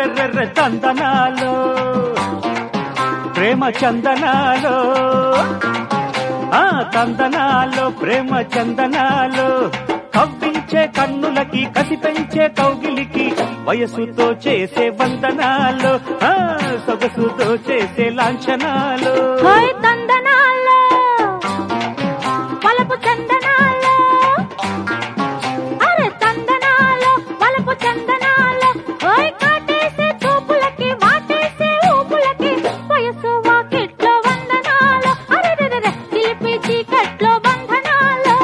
అర్రెర్రెర్రె తందనాలో ప్రేమ చందనాలో ఆ తందనాలో ప్రేమ చందనాలో కవ్వించే కన్నులకి కసి పెంచే కౌగిలికి వయసుతో చేసే వందనాలు ఆ సొగసుతో చేసే లాంఛనాలు హోయ్ తందనాల్లో వలపు చందనాల్లో అరే తందనాల్లో వలపు చందనాల్లో హోయ్ కాటేసే చూపులకి వాటేసే ఊపులకి వయసు వాకిట్లో వందనాలు అరే చిలిపి చీకట్లో బంధనాలు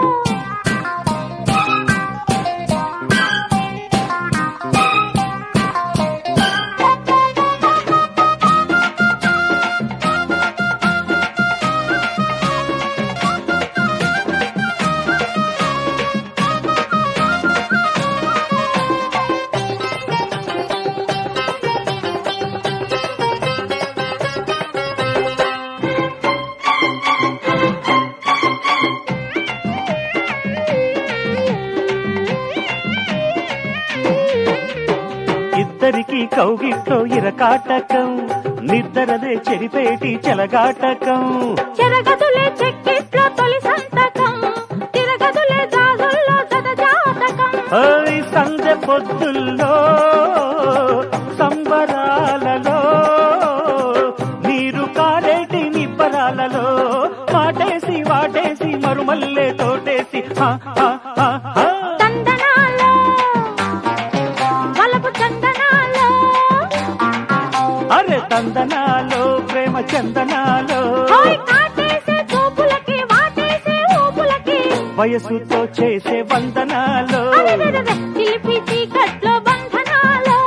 ఇద్దరికి కౌగిట్లో ఇరకాటకం నిద్దరదే చెరిపేటి చెలగాటకం చెరగదులే చెక్కిట్లో తొలి సంతకం తిరగదులే గాజుల్లో జత జాతకం ఓయ్ సందె పొద్దుల్లో సంబరాలలో నీరు కారేటి నిబ్బరాలలో వాటేసి వాటేసి మరుమల్లే తోటేసి హా, హా, హా, హా. తందనాలో వలపు చందనాలో అరే తందనాలో ప్రేమ చందనాలో హాయ్ కాటేసే చూపులకి వాటేసే ఊపులకి వయసుతో చేసే వందనాలు అరెరెరెరె, చిలిపి చీకట్లో బంధనాలో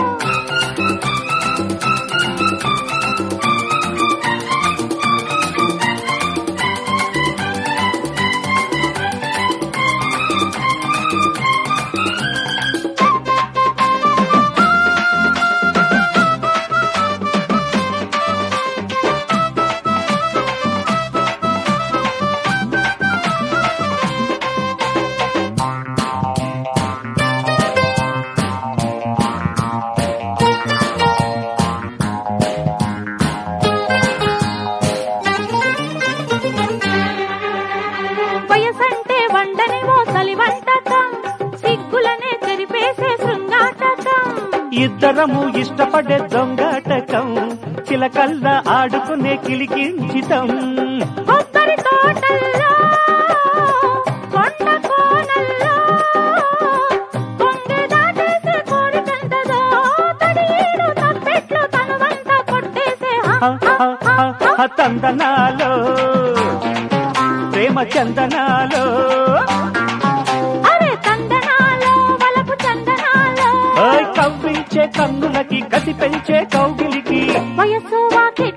వయసంటే వండని మోసలి వంటకం సిగ్గులనే చెరిపేసే శృంగాటకం ఇద్దరము ఇష్టపడే దొంగాటకం చిలకల్ల ఆడుకునే కిలికించితం కొబ్బరి తోటల్లో కొండ కోనల్లో కొంగె దాటేసే కోరికంతదో తడియేడు తప్పెట్లు తనువంతా కొట్టేసే హ, హ, హ, హ, హ, హ, తందనాలో ప్రేమ చందనాలో అరే తందనాలో వలపు చందనాలో ఓయ్ కవ్వించే కన్నులకి కసి పెంచే కౌగిలికి వయస్సు వాకి